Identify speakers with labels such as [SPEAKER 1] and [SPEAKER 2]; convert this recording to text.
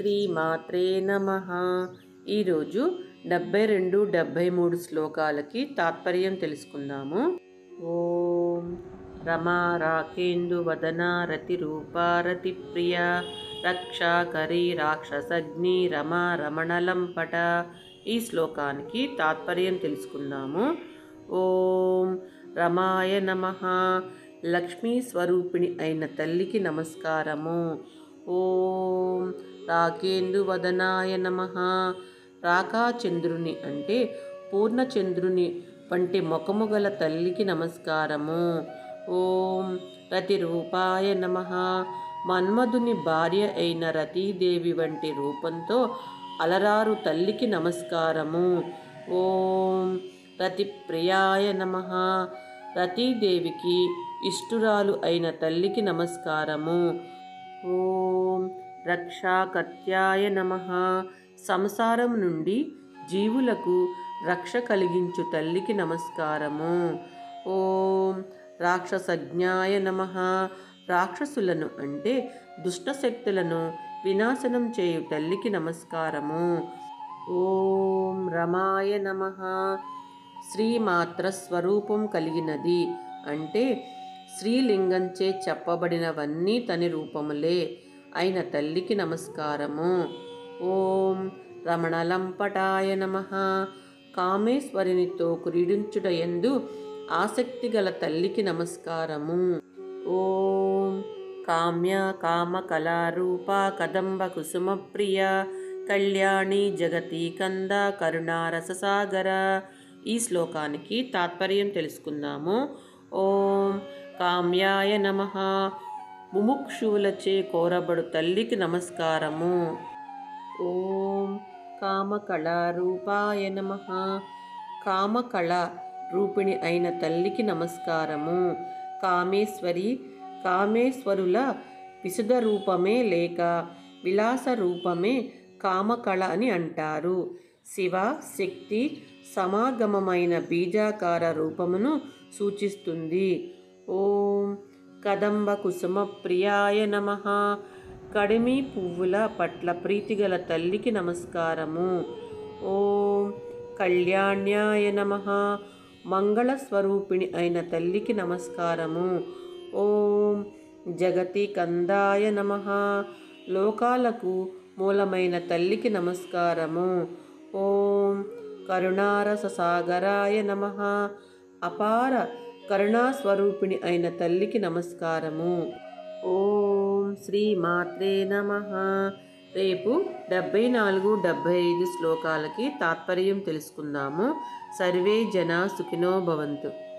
[SPEAKER 1] శ్రీమాత్రే నమ ఈరోజు డెబ్బై రెండు డెబ్బై మూడు శ్లోకాలకి తాత్పర్యం తెలుసుకుందాము ఓం రమా రాకేందు వదన రతి రూపా రతి ప్రియ రక్షాకరి రాక్షసగ్ని రమా రమణలంపట ఈ శ్లోకానికి తాత్పర్యం తెలుసుకుందాము ఓం రమాయ నమ లక్ష్మీ స్వరూపిణి అయిన తల్లికి నమస్కారము ఓం రాకేందు వదనాయ నమ రాకాచంద్రుని అంటే పూర్ణచంద్రుని వంటి ముఖము గల తల్లికి నమస్కారము ఓం రతిరూపాయ నమ మన్మధుని భార్య అయిన రతీదేవి వంటి రూపంతో అలరారు తల్లికి నమస్కారము ఓం రతిప్రియాయ నమ రతీదేవికి ఇష్టురాలు అయిన తల్లికి నమస్కారము ఓం రక్షాకత్యాయ నమ సంసారం నుండి జీవులకు రక్ష కలిగించు తల్లికి నమస్కారము ఓం రాక్షసజ్ఞాయ నమ రాక్షసులను అంటే దుష్టశక్తులను వినాశనం చేయు తల్లికి నమస్కారము ఓం రమాయ నమ శ్రీమాత్ర స్వరూపం కలిగినది అంటే శ్రీలింగంచే చెప్పబడినవన్నీ తని రూపములే అయిన తల్లికి నమస్కారము ఓం రమణలంపటాయ నమ కామేశ్వరునితో క్రీడించుటయందు ఆసక్తి గల తల్లికి నమస్కారము ఓం కామ్య కామ కళారూప కదంబ కుసుమ ప్రియ కళ్యాణి జగతి కంద కరుణారససాగర ఈ శ్లోకానికి తాత్పర్యం తెలుసుకుందాము ఓం కామ్యాయ నమ ముముక్షువులచే కోరబడు తల్లికి నమస్కారము ఓం కామకళారూపాయ నమ కామకళ రూపిణి అయిన తల్లికి నమస్కారము కామేశ్వరి కామేశ్వరుల విశుద్ధ రూపమే లేక విలాస రూపమే కామకళ అని అంటారు శివ శక్తి సమాగమమైన బీజాకార రూపమును సూచిస్తుంది ఓం కదంబ కుసుమ ప్రియాయ నమ కడిమి పువ్వుల పట్ల ప్రీతిగల తల్లికి నమస్కారము ఓం కళ్యాణ్యాయ నమ మంగళ స్వరూపిణి అయిన తల్లికి నమస్కారము ఓం జగతి కందాయ నమ లోకాలకు మూలమైన తల్లికి నమస్కారము ఓం కరుణారస సాగరాయ నమ అపార కరుణాస్వరూపిణి అయిన తల్లికి నమస్కారము ఓం శ్రీ మాత్రే నమ రేపు డెబ్బై నాలుగు డెబ్బై ఐదు శ్లోకాలకి తాత్పర్యం తెలుసుకుందాము సర్వే జన సుఖినో భవంతు